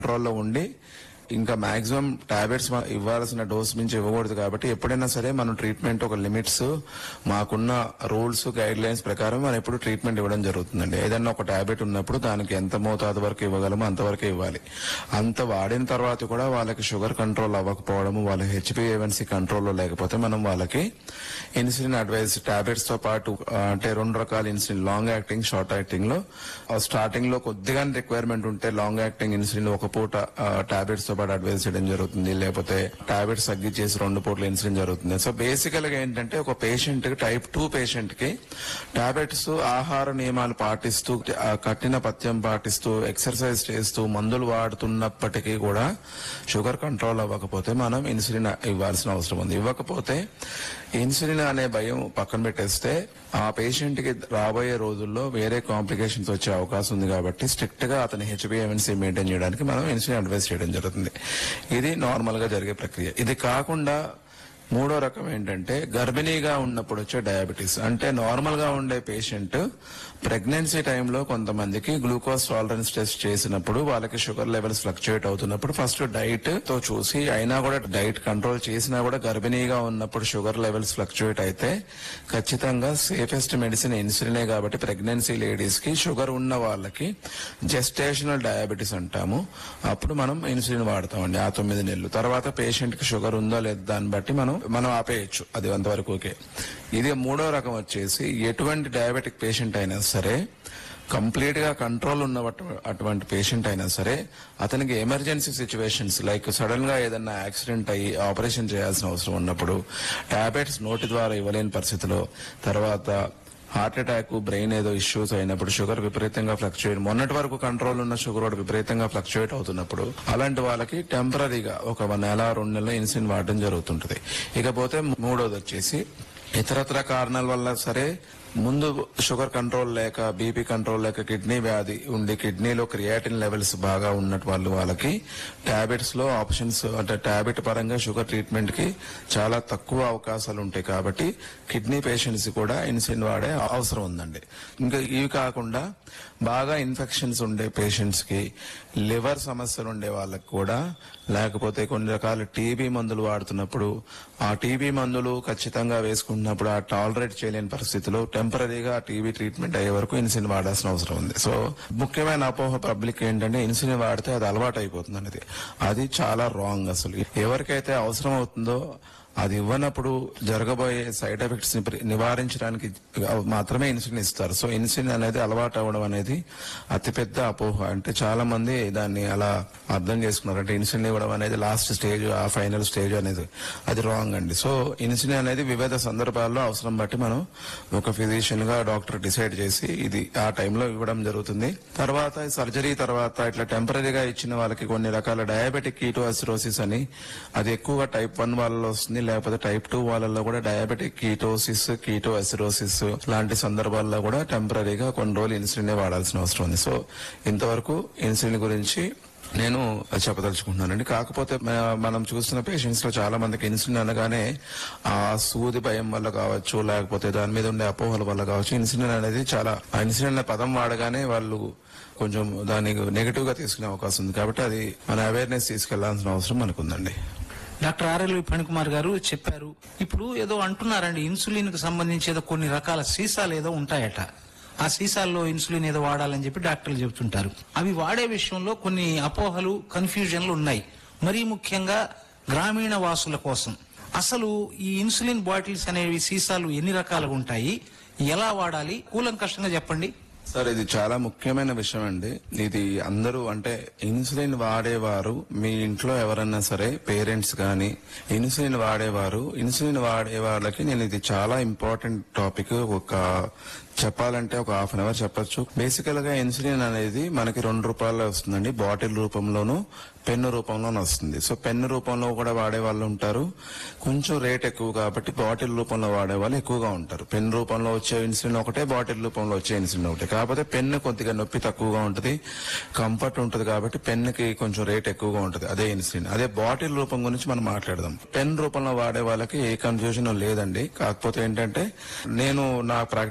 కంట్రోల్లో ఉండి ఇంకా మాక్సిమం టాబ్లెట్స్ ఇవ్వాల్సిన డోస్ మించి ఇవ్వకూడదు కాబట్టి ఎప్పుడైనా సరే మనం ట్రీట్మెంట్ ఒక లిమిట్స్ మాకున్న రూల్స్ గైడ్ లైన్స్ ప్రకారం మనం ఎప్పుడు ట్రీట్మెంట్ ఇవ్వడం జరుగుతుందండి ఏదైనా ఒక టాబ్లెట్ ఉన్నప్పుడు దానికి ఎంత మోతాదు వరకు ఇవ్వగలమో అంతవరకే ఇవ్వాలి అంత వాడిన తర్వాత కూడా వాళ్ళకి షుగర్ కంట్రోల్ అవ్వకపోవడము వాళ్ళ హెచ్పిఏవన్సీ కంట్రోల్లో లేకపోతే మనం వాళ్ళకి ఇన్సులిన్ అడ్వైస్ టాబ్లెట్స్ తో పాటు ఆ, అంటే రెండు రకాల insulin long acting short acting లో స్టార్టింగ్ లో కొద్దిగా రిక్వైర్మెంట్ ఉంటే లాంగ్ యాక్టింగ్ ఇన్సులిన్ ఒక పూట టాబ్లెట్స్ తో పాటు అడ్వైస్ చేయడం జరుగుతుంది లేకపోతే టాబ్లెట్స్ తగ్గించేసి రెండు పూటలు ఇన్సులిన్ జరుగుతుంది సో బేసికల్ గా ఏంటంటే ఒక పేషెంట్ కి టైప్ టూ పేషెంట్ కి టాబ్లెట్స్ ఆహార నియమాలు పాటిస్తూ ఆ, కఠిన పథ్యం పాటిస్తూ ఎక్సర్సైజ్ చేస్తూ మందులు వాడుతున్నప్పటికీ కూడా షుగర్ కంట్రోల్ అవ్వకపోతే మనం ఇన్సులిన్ ఇవ్వాల్సిన అవసరం ఉంది ఇవ్వకపోతే ఇన్సులిన్ అనే భయం పక్కన పెట్టేస్తే ఆ పేషెంట్ కి రాబోయే రోజుల్లో వేరే కాంప్లికేషన్స్ వచ్చే అవకాశం ఉంది కాబట్టి స్ట్రిక్ట్ గా అతని హెచ్బిఎంసీ మెయింటైన్ చేయడానికి మనం ఇన్సులిన్ అడ్వైస్ చేయడం జరుగుతుంది ఇది నార్మల్ గా జరిగే ప్రక్రియ ఇది కాకుండా మూడో రకం ఏంటంటే గర్భిణీగా ఉన్నప్పుడు వచ్చే డయాబెటీస్ అంటే నార్మల్ గా ఉండే పేషెంట్ ప్రెగ్నెన్సీ టైంలో కొంతమందికి గ్లూకోజ్ టాలరెన్స్ టెస్ట్ చేసినప్పుడు వాళ్ళకి షుగర్ లెవెల్స్ ఫ్లక్చుయేట్ అవుతున్నప్పుడు ఫస్ట్ డైట్ తో చూసి అయినా కూడా డైట్ కంట్రోల్ చేసినా కూడా గర్భిణీగా ఉన్నప్పుడు షుగర్ లెవెల్స్ ఫ్లక్చుయేట్ అయితే ఖచ్చితంగా సేఫెస్ట్ మెడిసిన్ ఇన్సులినే కాబట్టి ప్రెగ్నెన్సీ లేడీస్ కి షుగర్ ఉన్న వాళ్ళకి జెస్టేషనల్ డయాబెటీస్ అంటాము అప్పుడు మనం ఇన్సులిన్ వాడతామండి ఆ తొమ్మిది నెలలు తర్వాత పేషెంట్ కి షుగర్ ఉందో లేదో దాన్ని బట్టి మనం మనం ఆపేయచ్చు అది అంతవరకు ఓకే ఇది మూడో రకం వచ్చేసి ఎటువంటి డయాబెటిక్ పేషెంట్ అయినా సరే కంప్లీట్ గా కంట్రోల్ ఉన్న అటు- అటువంటి పేషెంట్ అయినా సరే అతనికి ఎమర్జెన్సీ సిచ్యువేషన్స్ లైక్ సడన్ గా ఏదన్నా యాక్సిడెంట్ అయ్యి ఆపరేషన్ చేయాల్సిన అవసరం ఉన్నప్పుడు టాబ్లెట్స్ నోటి ద్వారా ఇవ్వలేని పరిస్థితిలో తర్వాత హార్ట్ అటాక్ బ్రెయిన్ ఏదో ఇష్యూస్ అయినప్పుడు షుగర్ విపరీతంగా ఫ్లక్చుయేట్ మొన్నటి వరకు కంట్రోల్ ఉన్న షుగర్ కూడా విపరీతంగా ఫ్లక్చుయేట్ అవుతున్నప్పుడు అలాంటి వాళ్ళకి టెంపరీగా ఒక నెల రెండు నెలలు ఇన్సులిన్ వాడడం జరుగుతుంటది ఇకపోతే మూడోది వచ్చేసి ఇతరత్ర కారణాల వల్ల సరే ముందు షుగర్ కంట్రోల్ లేక బీపీ కంట్రోల్ లేక కిడ్నీ వ్యాధి ఉండి కిడ్నీలో క్రియాటిన్ లెవెల్స్ బాగా ఉన్నట్టు వాళ్ళు వాళ్ళకి టాబ్లెట్స్ లో ఆప్షన్స్ అంటే టాబ్లెట్ పరంగా షుగర్ ట్రీట్మెంట్ కి చాలా తక్కువ అవకాశాలు ఉంటాయి కాబట్టి కిడ్నీ పేషెంట్స్ కూడా ఇన్సులిన్ వాడే అవసరం ఉందండి ఇంకా ఇవి కాకుండా బాగా ఇన్ఫెక్షన్స్ ఉండే పేషెంట్స్ కి లివర్ సమస్యలు ఉండే వాళ్ళకి కూడా లేకపోతే కొన్ని రకాల టీబీ మందులు వాడుతున్నప్పుడు ఆ టీబీ మందులు ఖచ్చితంగా వేసుకుంటున్నప్పుడు ఆ టాలరేట్ చేయలేని పరిస్థితిలో టెంపరీగా టీబీ ట్రీట్మెంట్ అయ్యే వరకు ఇన్సులిన్ వాడాల్సిన అవసరం ఉంది సో ముఖ్యమైన అపోహ పబ్లిక్ ఏంటంటే ఇన్సులిన్ వాడితే అది అలవాటు అయిపోతుంది అనేది అది చాలా రాంగ్ అసలు ఎవరికైతే అవసరం అవుతుందో అది ఇవ్వనప్పుడు జరగబోయే సైడ్ ఎఫెక్ట్స్ ని ప్రి- నివారించడానికి మాత్రమే ఇన్సులిన్ ఇస్తారు సో ఇన్సులిన్ అనేది అలవాటు అవ్వడం అనేది అతిపెద్ద అపోహ అంటే చాలా మంది దాన్ని అలా అర్థం చేసుకున్నారు అంటే ఇన్సులిన్ ఇవ్వడం అనేది లాస్ట్ స్టేజ్ ఆ ఫైనల్ స్టేజ్ అనేది అది రాంగ్ అండి సో ఇన్సులిన్ అనేది వివిధ సందర్భాల్లో అవసరం బట్టి మనం ఒక ఫిజిషియన్ గా డాక్టర్ డిసైడ్ చేసి ఇది ఆ టైంలో ఇవ్వడం జరుగుతుంది తర్వాత సర్జరీ తర్వాత ఇట్లా టెంపరీగా ఇచ్చిన వాళ్ళకి కొన్ని రకాల డయాబెటిక్ కీటో అసిరోసిస్ అని అది ఎక్కువగా టైప్ వన్ వాళ్ళలో వస్తుంది లేకపోతే టైప్ టూ వాళ్ళలో కూడా డయాబెటిక్ కీటోసిస్ కీటో అసిరోసిస్ లాంటి సందర్భాల్లో కూడా టెంపరీగా కొన్ని రోజులు ఇన్సులిన్ వాడాల్సిన అవసరం ఉంది సో ఇంతవరకు ఇన్సులిన్ గురించి నేను చెప్పదలుచుకుంటున్నానండి కాకపోతే మ- మనం చూస్తున్న పేషెంట్స్ లో చాలా మందికి ఇన్సులిన్ అనగానే ఆ సూది భయం వల్ల కావచ్చు లేకపోతే దాని మీద ఉండే అపోహల వల్ల కావచ్చు ఇన్సులిన్ అనేది చాలా ఆ ఇన్సులిన్ అనే పదం వాడగానే వాళ్ళు కొంచెం దాన్ని నెగిటివ్ గా తీసుకునే అవకాశం ఉంది కాబట్టి అది మన అవేర్నెస్ తీసుకెళ్లాల్సిన అవసరం మనకుందండి డాక్టర్ ఆర్ఎల్వి ఫణికుమార్ గారు చెప్పారు ఇప్పుడు ఏదో అంటున్నారండి ఇన్సులిన్ కు సంబంధించి ఏదో కొన్ని రకాల సీసాలు ఏదో ఉంటాయట ఆ సీసాల్లో ఇన్సులిన్ ఏదో వాడాలని చెప్పి డాక్టర్లు చెబుతుంటారు అవి వాడే విషయంలో కొన్ని అపోహలు కన్ఫ్యూజన్లు ఉన్నాయి మరీ ముఖ్యంగా గ్రామీణ వాసుల కోసం అసలు ఈ ఇన్సులిన్ బాటిల్స్ అనేవి సీసాలు ఎన్ని రకాలుగా ఉంటాయి ఎలా వాడాలి కూలంకషంగా చెప్పండి సార్ ఇది చాలా ముఖ్యమైన విషయం అండి ఇది అందరూ అంటే ఇన్సులిన్ వాడేవారు మీ ఇంట్లో ఎవరన్నా సరే పేరెంట్స్ గాని ఇన్సులిన్ వాడేవారు ఇన్సులిన్ వాడే వాళ్ళకి నేను ఇది చాలా ఇంపార్టెంట్ టాపిక్ ఒక చెప్పాలంటే ఒక హాఫ్ అన్ అవర్ చెప్పొచ్చు బేసికల్ గా ఇన్సులిన్ అనేది మనకి రెండు రూపాయల్లో వస్తుందండి బాటిల్ రూపంలోను పెన్ను రూపంలోనూ వస్తుంది సో పెన్ను రూపంలో కూడా వాడే వాళ్ళు ఉంటారు కొంచెం రేట్ ఎక్కువ కాబట్టి బాటిల్ రూపంలో వాడే వాళ్ళు ఎక్కువగా ఉంటారు పెన్ రూపంలో వచ్చే ఇన్సులిన్ ఒకటే బాటిల్ రూపంలో వచ్చే ఇన్సులిన్ ఒకటే కాకపోతే పెన్ను కొద్దిగా నొప్పి తక్కువగా ఉంటుంది కంఫర్ట్ ఉంటుంది కాబట్టి పెన్నుకి కొంచెం రేట్ ఎక్కువగా ఉంటుంది అదే ఇన్సులిన్ అదే బాటిల్ రూపం గురించి మనం మాట్లాడదాం పెన్ రూపంలో వాడే వాళ్ళకి ఏ కన్ఫ్యూజన్ లేదండి కాకపోతే ఏంటంటే నేను నా ప్రాక్టికల్ ఎక్స్పీరియన్స్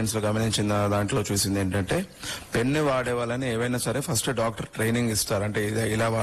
పేషెంట్స్ లో గమనించిన దాంట్లో చూసింది ఏంటంటే పెన్ను వాడే వాళ్ళని ఏవైనా సరే ఫస్ట్ డాక్టర్ ట్రైనింగ్ ఇస్తారు అంటే ఇది ఇలా